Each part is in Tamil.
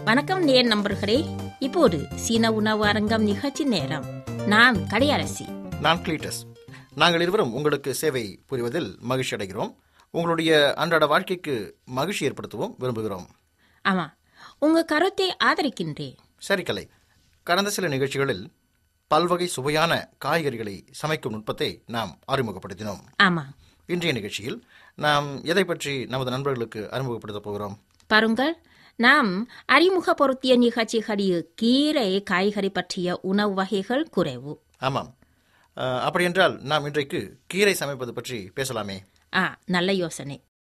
வணக்கம் நேர் நண்பர்களே இப்போது சீன உணவு அரங்கம் நிகழ்ச்சி நேரம் நான் கடையரசி நான் கிளீட்டஸ் நாங்கள் இருவரும் உங்களுக்கு சேவை புரிவதில் மகிழ்ச்சி அடைகிறோம் உங்களுடைய அன்றாட வாழ்க்கைக்கு மகிழ்ச்சி ஏற்படுத்தவும் விரும்புகிறோம் ஆமா உங்க கருத்தை ஆதரிக்கின்றேன் சரி கலை கடந்த சில நிகழ்ச்சிகளில் பல்வகை சுவையான காய்கறிகளை சமைக்கும் நுட்பத்தை நாம் அறிமுகப்படுத்தினோம் ஆமா இன்றைய நிகழ்ச்சியில் நாம் எதை பற்றி நமது நண்பர்களுக்கு அறிமுகப்படுத்தப் போகிறோம் பாருங்கள் நாம் அறிமுகப்படுத்திய நிகழ்ச்சிகளில் கீரை காய்கறி பற்றிய உணவு வகைகள் குறைவு ஆமாம் அஹ், அப்படியென்றால் நாம் இன்றைக்கு கீரை சமைப்பது பற்றி பேசலாமே ஆ நல்ல யோசனை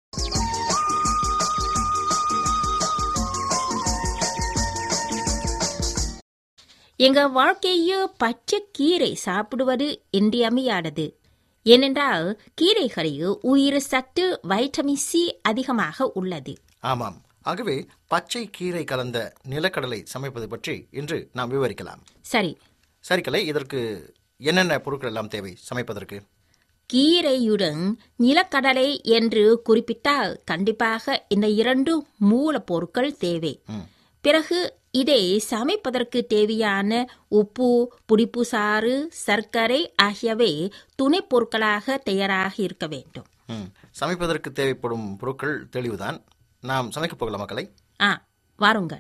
எங்க வாழ்க்கையில் பச்சை கீரை சாப்பிடுவது இன்றியமையாதது ஏனென்றால் கீரைகளில் உயிர் சத்து வைட்டமின் சி அதிகமாக உள்ளது ஆமாம் ஆகவே பச்சை கீரை கலந்த நிலக்கடலை சமைப்பது பற்றி இன்று நாம் விவரிக்கலாம் சரி சரி கலை இதற்கு என்னென்ன பொருட்கள் எல்லாம் தேவை சமைப்பதற்கு கீரையுடன் நிலக்கடலை என்று குறிப்பிட்டால் கண்டிப்பாக இந்த இரண்டு மூலப்பொருட்கள் தேவை ம். பிறகு இதை சமைப்பதற்கு தேவையான உப்பு புளிப்பு சாறு சர்க்கரை ஆகியவை துணைப் பொருட்களாக தயாராக இருக்க வேண்டும் ம். சமைப்பதற்கு தேவைப்படும் பொருட்கள் தெளிவுதான் நாம் சமைக்கப் போகலாம் மக்களை ஆ வாருங்கள்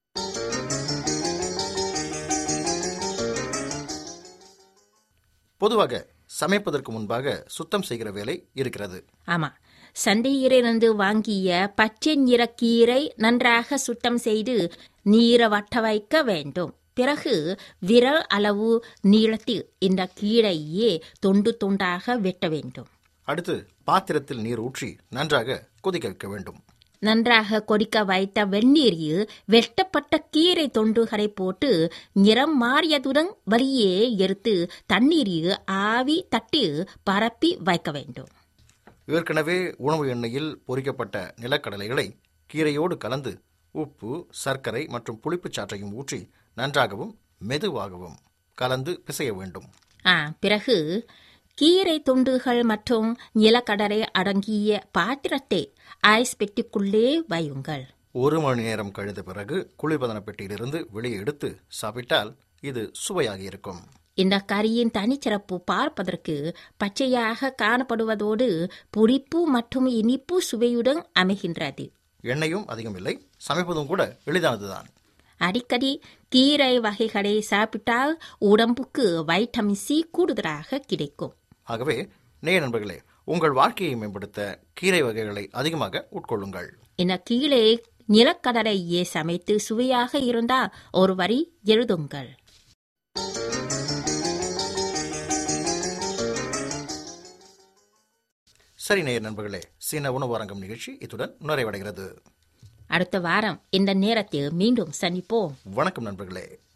பொதுவாக சமைப்பதற்கு முன்பாக சுத்தம் செய்கிற வேலை இருக்கிறது ஆமா சந்தையிலிருந்து வாங்கிய பச்சை நிற கீரை நன்றாக சுத்தம் செய்து நீரை வட்ட வைக்க வேண்டும் பிறகு விரல் அளவு நீளத்தில் இந்த கீரையே தொண்டு துண்டாக வெட்ட வேண்டும் அடுத்து பாத்திரத்தில் நீர் ஊற்றி நன்றாக கொதிக்க வைக்க வேண்டும் நன்றாக கொதிக்க வைத்த வெந்நீரில் வெட்டப்பட்ட கீரை தொண்டுகளை போட்டு நிறம் மாறியதுடன் வெளியே எடுத்து தண்ணீரில் ஆவி தட்டி பரப்பி வைக்க வேண்டும் ஏற்கனவே உணவு எண்ணெயில் பொரிக்கப்பட்ட நிலக்கடலைகளை கீரையோடு கலந்து உப்பு சர்க்கரை மற்றும் புளிப்புச் சாற்றையும் ஊற்றி நன்றாகவும் மெதுவாகவும் கலந்து பிசைய வேண்டும் ஆ பிறகு கீரை துண்டுகள் மற்றும் நிலக்கடலை அடங்கிய பாத்திரத்தை ஐஸ் பெட்டிக்குள்ளே வையுங்கள் ஒரு மணி நேரம் கழிந்த பிறகு குளிர்பதன பெட்டியிலிருந்து வெளியே எடுத்து சாப்பிட்டால் இது சுவையாக இருக்கும் இந்த கறியின் தனிச்சிறப்பு பார்ப்பதற்கு பச்சையாக காணப்படுவதோடு புளிப்பு மற்றும் இனிப்பு சுவையுடன் அமைகின்றது எண்ணெயும் அதிகம் இல்லை சமைப்பதும் கூட எளிதானதுதான் அடிக்கடி கீரை வகைகளை சாப்பிட்டால் உடம்புக்கு வைட்டமின் சி கூடுதலாக கிடைக்கும் ஆகவே நேய நண்பர்களே உங்கள் வாழ்க்கையை மேம்படுத்த கீரை வகைகளை அதிகமாக உட்கொள்ளுங்கள் இந்த கீழே நிலக்கடலையே சமைத்து சுவையாக இருந்தால் ஒரு வரி எழுதுங்கள் சரி நேயர் நண்பர்களே சீன உணவு அரங்கம் நிகழ்ச்சி இத்துடன் நிறைவடைகிறது அடுத்த வாரம் இந்த நேரத்தில் மீண்டும் சந்திப்போம் வணக்கம் நண்பர்களே